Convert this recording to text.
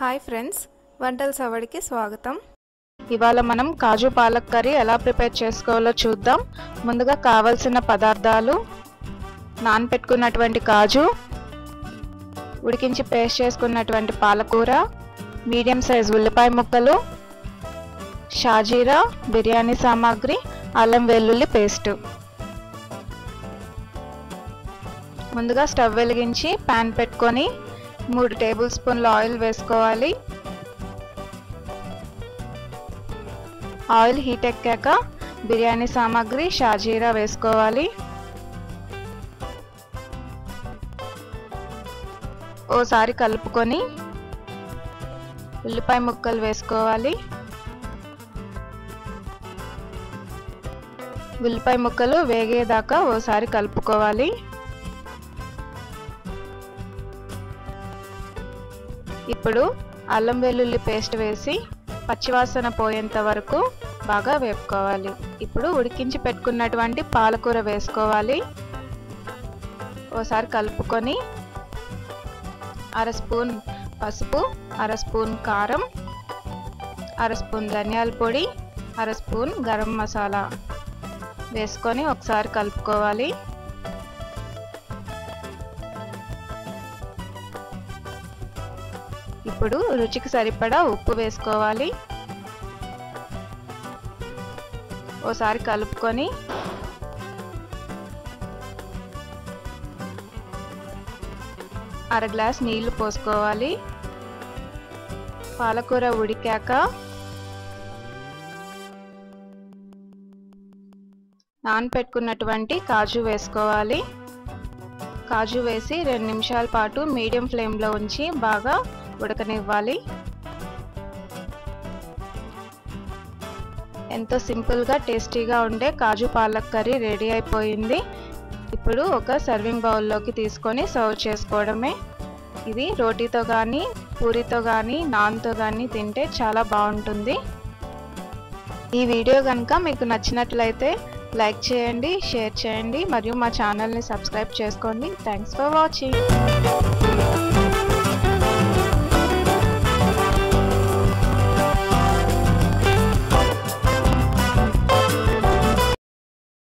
hi friends వంటల సవడికి స్వాగతం ఇవాళ మనం కాజు పాలక్ కర్రీ ఎలా ప్రిపేర్ చేసుకోవాలో చూద్దాం ముందుగా కావలసిన పదార్థాలు నానపెట్టుకున్నటువంటి కాజు ఉడికించి పేస్ట్ చేసుకున్నటువంటి పాలకూర మీడియం సైజ్ ఉల్లిపాయ ముక్కలు షాజీరా బిర్యానీ సామాగ్రి అల్లం వెల్లుల్లి పేస్ట్ ముందుగా స్టవ్ వెలిగించి ప్యాన్ పెట్టుకొని మూడు టేబుల్ స్పూన్ల ఆయిల్ వేసుకోవాలి ఆయిల్ హీట్ ఎక్కాక బిర్యానీ సామాగ్రి షాజీరా వేసుకోవాలి ఓసారి కలుపుకొని ఉల్లిపాయ ముక్కలు వేసుకోవాలి ఉల్లిపాయ ముక్కలు వేగేదాకా ఓసారి కలుపుకోవాలి ఇప్పుడు అల్లం వెల్లుల్లి పేస్ట్ వేసి పచ్చివాసన పోయేంత వరకు బాగా వేపుకోవాలి ఇప్పుడు ఉడికించి పెట్టుకున్నటువంటి పాలకూర వేసుకోవాలి ఓసారి కలుపుకొని అర స్పూన్ పసుపు అర స్పూన్ కారం అర స్పూన్ ధనియాల పొడి అర స్పూన్ గరం మసాలా వేసుకొని ఒకసారి కలుపుకోవాలి ఇప్పుడు రుచికి సరిపడా ఉప్పు వేసుకోవాలి ఓసారి కలుపుకొని అర గ్లాస్ నీళ్లు పోసుకోవాలి పాలకూర ఉడికాక నానపెట్టుకున్నటువంటి కాజు వేసుకోవాలి కాజు వేసి రెండు నిమిషాల పాటు మీడియం ఫ్లేమ్లో ఉంచి బాగా ఉడకనివ్వాలి ఎంతో సింపుల్గా టేస్టీగా ఉండే కాజు పాలక్ కర్రీ రెడీ అయిపోయింది ఇప్పుడు ఒక సర్వింగ్ బౌల్లోకి తీసుకొని సర్వ్ చేసుకోవడమే ఇది రోటీతో కానీ పూరితో కానీ నాన్తో కానీ తింటే చాలా బాగుంటుంది ఈ వీడియో కనుక మీకు నచ్చినట్లయితే లైక్ చేయండి షేర్ చేయండి మరియు మా ఛానల్ని సబ్స్క్రైబ్ చేసుకోండి థ్యాంక్స్ ఫర్ వాచింగ్